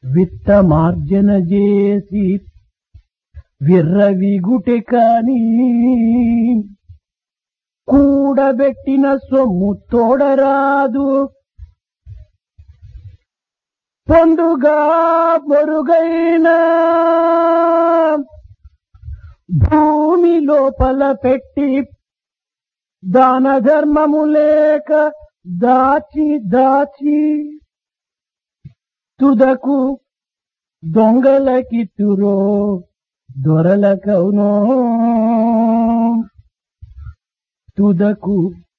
విత్తమార్జన చేసి విర్రవిగుటె కాని కూడబెట్టిన సొమ్ము తోడరాదు పొందుగా మొరుగైన భూమి లోపల పెట్టి దాన ధర్మము లేక దాచి దాచి తుదకు దొంగలకిత్తురో దొరలకవునో తుదకు